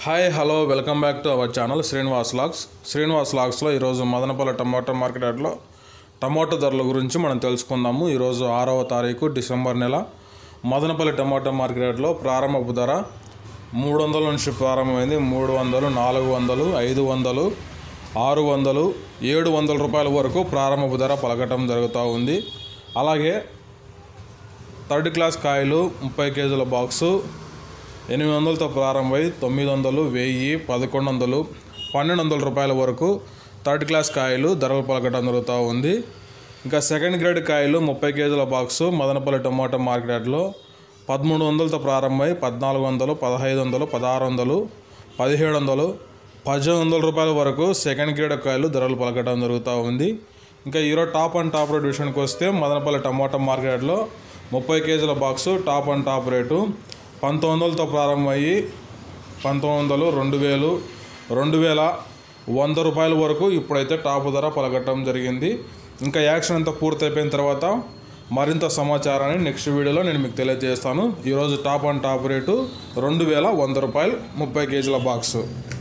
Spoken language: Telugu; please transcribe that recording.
hi hello welcome back to our channel Srinivas vlogs Srinivas లాగ్స్లో ఈరోజు మదనపల్లి టమాటా మార్కెట్ యార్డ్లో టమాటో ధరల గురించి మనం తెలుసుకుందాము ఈరోజు ఆరవ తారీఖు డిసెంబర్ నెల మదనపల్లి టమాటా మార్కెట్ యార్డ్లో ప్రారంభపు ధర మూడు వందల నుంచి ప్రారంభమైంది మూడు వందలు నాలుగు వందలు ఐదు వందలు ఆరు వందలు ఏడు వందల రూపాయల వరకు ప్రారంభపు ధర పలకటం జరుగుతూ ఉంది అలాగే థర్డ్ క్లాస్ కాయలు ముప్పై కేజీల బాక్సు ఎనిమిది వందలతో ప్రారంభమై తొమ్మిది వందలు వెయ్యి పదకొండు వందలు పన్నెండు వందల రూపాయల వరకు థర్డ్ క్లాస్ కాయలు ధరలు పలకడం జరుగుతూ ఉంది ఇంకా సెకండ్ గ్రేడ్ కాయలు ముప్పై కేజీల బాక్సు మదనపల్లి టమాటా మార్కెట్లో పదమూడు వందలతో ప్రారంభమై పద్నాలుగు వందలు పదహైదు వందలు పదహారు వందలు పదిహేడు వందలు పద్దెనిమిది వందల రూపాయల వరకు సెకండ్ గ్రేడ్ కాయలు ధరలు పలకడం జరుగుతూ ఉంది ఇంకా ఈరోజు టాప్ అండ్ టాప్ రేట్ విషయానికి వస్తే మదనపల్లి టమాటా మార్కెట్లో ముప్పై కేజీల box top and top rate పంతొమ్మిది వందలతో ప్రారంభమయ్యి పంతొమ్మిది వందలు రెండు వేలు రెండు వేల వంద రూపాయల వరకు ఇప్పుడైతే టాప్ ధర పలకటం జరిగింది ఇంకా యాక్షన్ అంతా పూర్తయిపోయిన తర్వాత మరింత సమాచారాన్ని నెక్స్ట్ వీడియోలో నేను మీకు తెలియజేస్తాను ఈరోజు టాప్ అండ్ టాప్ రేటు రెండు వేల వంద రూపాయలు ముప్పై కేజీల బాక్సు